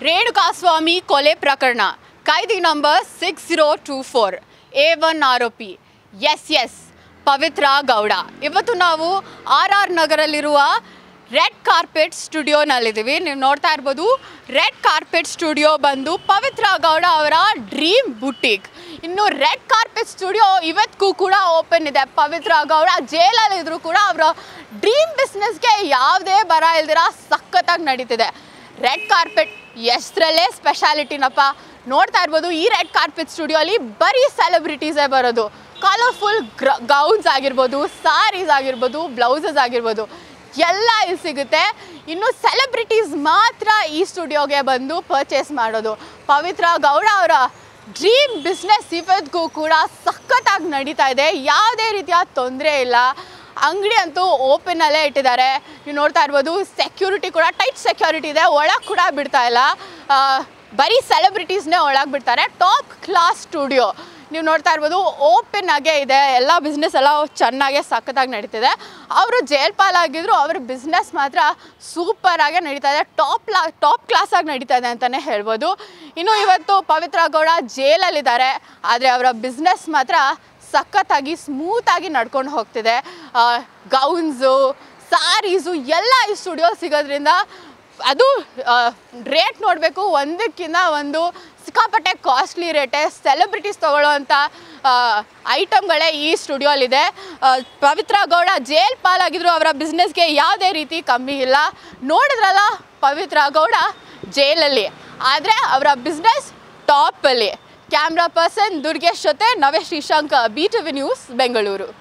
ರೇಣುಕಾಸ್ವಾಮಿ ಕೊಲೆ ಪ್ರಕರಣ ಕಾಯ್ದೆ number six zero two four A one ಆರೋಪಿ ಎಸ್ ಎಸ್ ಪವಿತ್ರ ಗೌಡ ಇವತ್ತು ನಾವು ಆರ್ ಆರ್ ನಗರಲ್ಲಿರುವ ರೆಡ್ ಕಾರ್ಪೆಟ್ ಸ್ಟುಡಿಯೋನಲ್ಲಿದ್ದೀವಿ ನೀವು ನೋಡ್ತಾ ಇರ್ಬೋದು ರೆಡ್ ಕಾರ್ಪೆಟ್ ಸ್ಟುಡಿಯೋ ಬಂದು ಪವಿತ್ರ ಗೌಡ ಅವರ ಡ್ರೀಮ್ ಬುಟೀಕ್ ಇನ್ನು ರೆಡ್ ಕಾರ್ಪೆಟ್ ಸ್ಟುಡಿಯೋ ಇವತ್ತಿಗೂ ಕೂಡ ಓಪನ್ ಇದೆ ಪವಿತ್ರ ಗೌಡ ಜೈಲಲ್ಲಿದ್ರು ಕೂಡ ಅವರ ಡ್ರೀಮ್ ಬಿಸ್ನೆಸ್ಗೆ ಯಾವುದೇ ಬರ ಇಲ್ದಿರ ಸಖತ್ತಾಗಿ ನಡೀತಿದೆ ರೆಡ್ ಕಾರ್ಪೆಟ್ ಎಷ್ಟರಲ್ಲೇ ಸ್ಪೆಷಾಲಿಟಿನಪ್ಪ ನೋಡ್ತಾ ಇರ್ಬೋದು ಈ ರೆಡ್ ಕಾರ್ಪೆಟ್ ಸ್ಟುಡಿಯೋಲಿ ಬರೀ ಸೆಲೆಬ್ರಿಟೀಸೇ ಬರೋದು ಕಲರ್ಫುಲ್ ಗ್ರ ಗೌನ್ಸ್ ಆಗಿರ್ಬೋದು ಸಾರೀಸ್ ಆಗಿರ್ಬೋದು ಬ್ಲೌಸಸ್ ಆಗಿರ್ಬೋದು ಎಲ್ಲ ಇಲ್ಲಿ ಸಿಗುತ್ತೆ ಇನ್ನು ಸೆಲೆಬ್ರಿಟೀಸ್ ಮಾತ್ರ ಈ ಸ್ಟುಡಿಯೋಗೆ ಬಂದು ಪರ್ಚೇಸ್ ಮಾಡೋದು ಪವಿತ್ರ ಗೌಡ ಅವರ ಡ್ರೀಮ್ ಬಿಸ್ನೆಸ್ ಇವತ್ತಿಗೂ ಕೂಡ ಸಖತ್ತಾಗಿ ನಡೀತಾ ಇದೆ ಯಾವುದೇ ರೀತಿಯ ತೊಂದರೆ ಇಲ್ಲ ಅಂಗಡಿ ಅಂತೂ ಓಪನಲ್ಲೇ ಇಟ್ಟಿದ್ದಾರೆ ನೀವು ನೋಡ್ತಾ ಇರ್ಬೋದು ಸೆಕ್ಯೂರಿಟಿ ಕೂಡ ಟೈಟ್ ಸೆಕ್ಯೂರಿಟಿ ಇದೆ ಒಳಗೆ ಕೂಡ ಬಿಡ್ತಾ ಇಲ್ಲ ಆ, ಬರೀ ಸೆಲೆಬ್ರಿಟೀಸ್ನೇ ಒಳಗೆ ಬಿಡ್ತಾರೆ ಟಾಪ್ ಕ್ಲಾಸ್ ಸ್ಟುಡಿಯೋ ನೀವು ನೋಡ್ತಾ ಇರ್ಬೋದು ಓಪನ್ ಆಗೇ ಇದೆ ಎಲ್ಲ ಬಿಸ್ನೆಸ್ ಎಲ್ಲ ಚೆನ್ನಾಗೇ ಸಖತ್ತಾಗಿ ನಡೀತಿದೆ ಅವರು ಜೈಲ್ ಪಾಲಾಗಿದ್ರು ಅವ್ರ ಬಿಸ್ನೆಸ್ ಮಾತ್ರ ಸೂಪರಾಗೆ ನಡೀತಾ ಇದೆ ಟಾಪ್ ಲಾ ಟಾಪ್ ಕ್ಲಾಸಾಗಿ ನಡೀತಾ ಇದೆ ಅಂತಲೇ ಹೇಳ್ಬೋದು ಇನ್ನು ಇವತ್ತು ಪವಿತ್ರ ಗೌಡ ಜೈಲಲ್ಲಿದ್ದಾರೆ ಆದರೆ ಅವರ ಬಿಸ್ನೆಸ್ ಮಾತ್ರ ಸಖತ್ತಾಗಿ ಸ್ಮೂತಾಗಿ ನಡ್ಕೊಂಡು ಹೋಗ್ತಿದೆ ಗೌನ್ಸು ಸಾರೀಸು ಎಲ್ಲ ಈ ಸ್ಟುಡಿಯೋ ಸಿಗೋದ್ರಿಂದ ಅದು ರೇಟ್ ನೋಡಬೇಕು ಒಂದಕ್ಕಿಂತ ಒಂದು ಸಿಕ್ಕಾಪಟ್ಟೆ ಕಾಸ್ಟ್ಲಿ ರೇಟೇ ಸೆಲೆಬ್ರಿಟೀಸ್ ತೊಗೊಳ್ಳೋವಂಥ ಐಟಮ್ಗಳೇ ಈ ಸ್ಟುಡಿಯೋಲಿದೆ ಆ, ಪವಿತ್ರ ಗೌಡ ಜೈಲ್ ಪಾಲಾಗಿದ್ರು ಅವರ ಬಿಸ್ನೆಸ್ಗೆ ಯಾವುದೇ ರೀತಿ ಕಮ್ಮಿ ಇಲ್ಲ ನೋಡಿದ್ರಲ್ಲ ಪವಿತ್ರ ಗೌಡ ಜೈಲಲ್ಲಿ ಆದರೆ ಅವರ ಬಿಸ್ನೆಸ್ ಟಾಪಲ್ಲಿ ಕ್ಯಾಮ್ರಾ ಪರ್ಸನ್ ದುರ್ಗೇಶ್ ಜೊತೆ Navesh Shreeshank B T V news Bengaluru